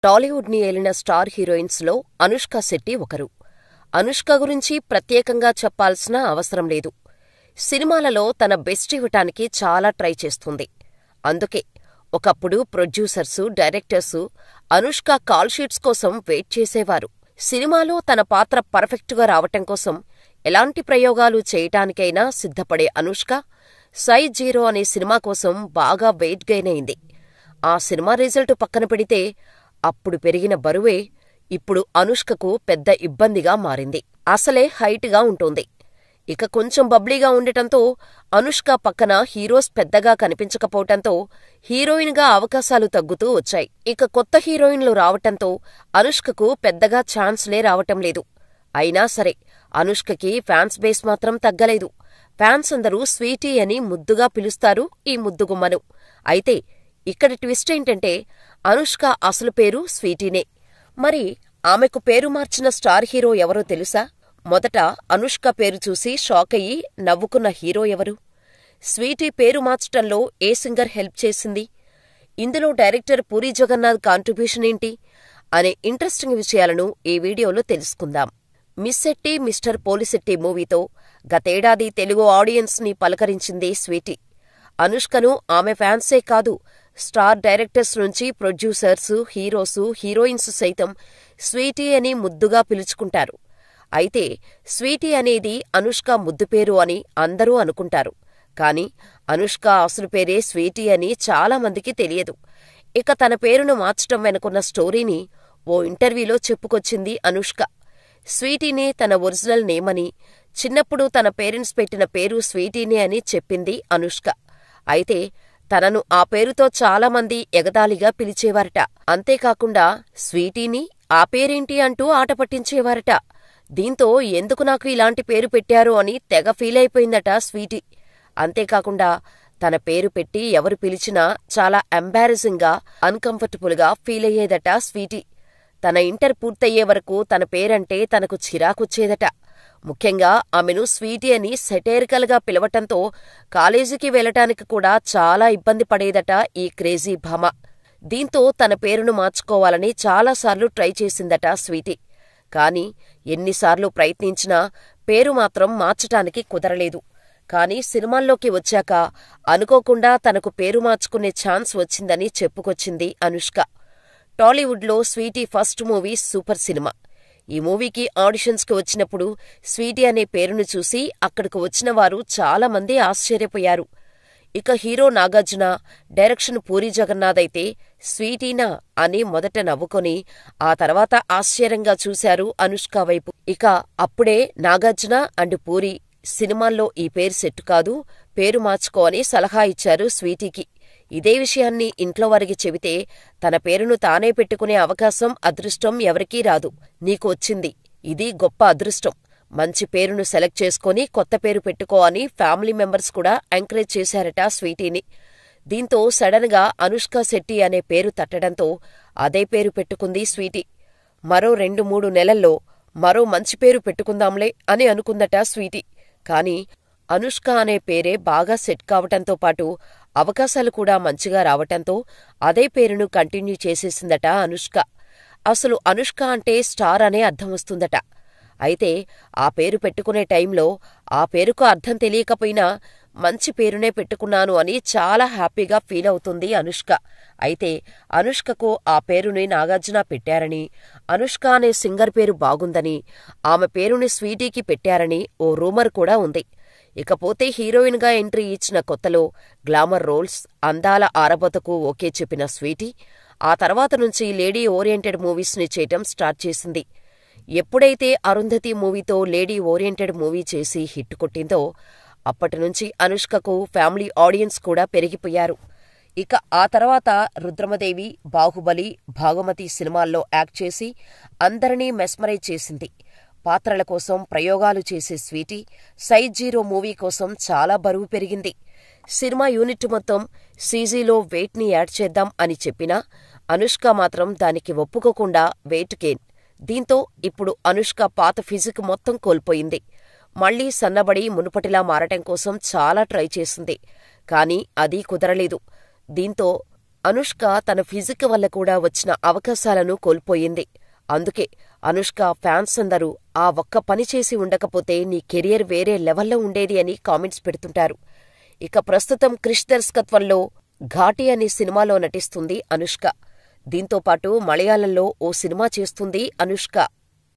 టాలీవుడ్ని ఏలిన స్టార్ హీరోయిన్స్లో అనుష్క శెట్టి ఒకరు. అనుష్క గురించి ప్రత్యేకంగా చెప్పాల్సిన అవసరం లేదు. సినిమాలలో తన బెస్ట్ ఇవ్వటానికి చాలా ట్రై చేస్తుంది. అందుకే ఒకప్పుడు ప్రొడ్యూసర్సు, డైరెక్టర్సు అనుష్క కాల్షీట్స్ కోసం వెయిట్ చేసేవారు. సినిమాలో తన పాత్ర పర్ఫెక్టుగా రావటం కోసం ఎలాంటి ప్రయోగాలు చేయటానికైనా సిద్ధపడే అనుష్క సై జీరో అనే సినిమా కోసం బాగా వెయిట్ గెయిన్ అయింది. ఆ సినిమా రిజల్ట్ పక్కన పెడితే అప్పుడు పెరిగిన బరువే ఇప్పుడు అనుష్కకు పెద్ద ఇబ్బందిగా మారింది. అసలే హైట్ గా ఉంటోంది. ఇక కొంచెం బబ్లీగా ఉండటంతో అనుష్క పక్కన హీరోస్ పెద్దగా కనిపించకపోవటంతో హీరోయిన్ గా అవకాశాలు తగ్గుతూ వచ్చాయి. ఇక కొత్త హీరోయిన్లు రావటంతో అనుష్కకు పెద్దగా ఛాన్స్లే రావటం లేదు. అయినా సరే అనుష్కకి ఫ్యాన్స్ బేస్ మాత్రం తగ్గలేదు. ఫ్యాన్స్ అందరూ స్వీటీ అని ముద్దుగా పిలుస్తారు ఈ ముద్దుగుమ్మను. అయితే ఇక్కడ ట్విస్ట్ ఏంటంటే అనుష్క అసలు పేరు స్వీటీనే. మరి ఆమెకు పేరు మార్చిన స్టార్ హీరో ఎవరో తెలుసా? మొదట అనుష్క పేరు చూసి షాకయ్యి నవ్వుకున్న హీరో ఎవరు? స్వీటీ పేరు మార్చటంలో ఏ సింగర్ హెల్ప్ చేసింది? ఇందులో డైరెక్టర్ పూరీ జగన్నాథ్ కాంట్రిబ్యూషన్ ఏంటి? అనే ఇంట్రెస్టింగ్ విషయాలను ఈ వీడియోలో తెలుసుకుందాం. మిస్ శెట్టి మిస్టర్ పోలిశెట్టి మూవీతో గతేడాది తెలుగు ఆడియన్స్ ని పలకరించింది స్వీటీ. అనుష్కను ఆమె ఫ్యాన్సే కాదు స్టార్ డైరెక్టర్స్ నుంచి ప్రొడ్యూసర్సు, హీరోసు, హీరోయిన్స్ సైతం స్వీటీ అని ముద్దుగా పిలుచుకుంటారు. అయితే స్వీటీ అనేది అనుష్క ముద్దు పేరు అని అందరూ అనుకుంటారు. కానీ అనుష్క అసలు పేరే స్వీటీ అని చాలా మందికి తెలియదు. ఇక తన పేరును మార్చటం వెనుకున్న స్టోరీని ఓ ఇంటర్వ్యూలో చెప్పుకొచ్చింది అనుష్క. స్వీటీనే తన ఒరిజినల్ నేమని, చిన్నప్పుడు తన పేరెంట్స్ పెట్టిన పేరు స్వీటీనే అని చెప్పింది అనుష్క. అయితే తనను ఆ పేరుతో చాలామంది ఎగతాళిగా పిలిచేవారట. అంతేకాకుండా స్వీటీని ఆ పేరేంటి అంటూ ఆట పట్టించేవారట. దీంతో ఎందుకు నాకు ఇలాంటి పేరు పెట్టారు అని తెగ ఫీలైపోయిందట స్వీటీ. అంతేకాకుండా తన పేరు పెట్టి ఎవరు పిలిచినా చాలా ఎంబారసింగ్ గా, అన్కంఫర్టబుల్ గా ఫీలయ్యేదట స్వీటీ. తన ఇంటర్ పూర్తయ్యే వరకు తన పేరంటే తనకు చిరాకొచ్చేదట. ముఖ్యంగా ఆమెను స్వీటీ అని సెటైరికల్ గా పిలవటంతో కాలేజీకి వెళ్లటానికి కూడా చాలా ఇబ్బంది పడేదట ఈ క్రేజీ భామ. దీంతో తన పేరును మార్చుకోవాలని చాలాసార్లు ట్రై చేసిందట స్వీటీ. కానీ ఎన్నిసార్లు ప్రయత్నించినా పేరు మాత్రం మార్చటానికి కుదరలేదు. కానీ సినిమాల్లోకి వచ్చాక అనుకోకుండా తనకు పేరు మార్చుకునే ఛాన్స్ వచ్చిందని చెప్పుకొచ్చింది అనుష్క. టాలీవుడ్లో Sweety first movie super cinema. ఈ మూవీకి ఆడిషన్స్ కి వచ్చినప్పుడు స్వీటీ అనే పేరును చూసి అక్కడకు వచ్చిన వారు చాలా మంది ఆశ్చర్యపోయారు. ఇక హీరో నాగార్జున, డైరెక్షన్ పూరీ జగన్నాథ్ అయితే స్వీటీనా అని మొదట నవ్వుకొని ఆ తర్వాత ఆశ్చర్యంగా చూశారు అనుష్క వైపు. ఇక అప్పుడే నాగార్జున అండ్ పూరీ సినిమాల్లో ఈ పేరు సెట్ కాదు, పేరు మార్చుకో అని సలహా ఇచ్చారు స్వీటీకి. ఇదే విషయాన్ని ఇంట్లో వారికి చెబితే తన పేరును తానే పెట్టుకునే అవకాశం, అదృష్టం ఎవరికీ రాదు. నీకు వచ్చింది. ఇది గొప్ప అదృష్టం. మంచి పేరును సెలెక్ట్ చేసుకొని కొత్త పేరు పెట్టుకో అని ఫ్యామిలీ మెంబర్స్ కూడా ఎంకరేజ్ చేశారట స్వీటీని. దీంతో సడన్ గా అనుష్క శెట్టి అనే పేరు తట్టడంతో అదే పేరు పెట్టుకుంది స్వీటీ. మరో రెండు మూడు నెలల్లో మరో మంచి పేరు పెట్టుకుందాంలే అని అనుకుందట స్వీటీ. కానీ అనుష్క అనే పేరే బాగా సెట్ కావటంతో పాటు అవకాశాలు కూడా మంచిగా రావటంతో అదే పేరును కంటిన్యూ చేసేసిందట అనుష్క. అసలు అనుష్క అంటే స్టార్ అనే అర్థం వస్తుందట. అయితే ఆ పేరు పెట్టుకునే టైంలో ఆ పేరుకు అర్థం తెలియకపోయినా మంచి పేరునే పెట్టుకున్నాను అని చాలా హ్యాపీగా ఫీలవుతుంది అనుష్క. అయితే అనుష్కకు ఆ పేరుని నాగార్జున పెట్టారని, అనుష్క అనే సింగర్ పేరు బాగుందని, ఆమె పేరుని స్వీటీకి పెట్టారని ఓ రూమర్ కూడా ఉంది. ఇకపోతే హీరోయిన్ గా ఎంట్రీ ఇచ్చిన కొత్తలో గ్లామర్ రోల్స్, అందాల ఆరబోతకు ఓకే చెప్పిన స్వీటీ ఆ తర్వాత నుంచి లేడీ ఓరియెంటెడ్ మూవీస్ ని చేయటం స్టార్ట్ చేసింది. ఎప్పుడైతే అరుంధతి మూవీతో లేడీ ఓరియెంటెడ్ మూవీ చేసి హిట్ కొట్టిందో అప్పటినుంచి అనుష్కకు ఫ్యామిలీ ఆడియన్స్ కూడా పెరిగిపోయారు. ఇక ఆ తర్వాత రుద్రమదేవి, బాహుబలి, భాగమతి సినిమాల్లో యాక్ట్ చేసి అందరినీ మెస్మరైజ్ చేసింది. పాత్రల కోసం ప్రయోగాలు చేసే స్వీటీ సై జీరో మూవీ కోసం చాలా బరువు పెరిగింది. సినిమా యూనిట్ మొత్తం సీజీలో వెయిట్ ని యాడ్ చేద్దాం అని చెప్పినా అనుష్క మాత్రం దానికి ఒప్పుకోకుండా వెయిట్ గెయిన్. దీంతో ఇప్పుడు అనుష్క పాత ఫిజిక్ మొత్తం కోల్పోయింది. మళ్లీ సన్నబడి మునుపటిలా మారటం కోసం చాలా ట్రై చేసింది. కానీ అదీ కుదరలేదు. దీంతో అనుష్క తన ఫిజిక్ వల్ల కూడా వచ్చిన అవకాశాలను కోల్పోయింది అందుకే అనుష్క ఫ్యాన్స్ అందరూ ఆ ఒక్క పని చేసి ఉండకపోతే నీ కెరియర్ వేరే లెవెల్లో ఉండేది అని కామెంట్స్ పెడుతుంటారు ఇక ప్రస్తుతం క్రిష్ దర్శకత్వంలో ఘాటి అనే సినిమాలో నటిస్తుంది అనుష్క దీంతో పాటు మలయాళంలో ఓ సినిమా చేస్తుంది అనుష్క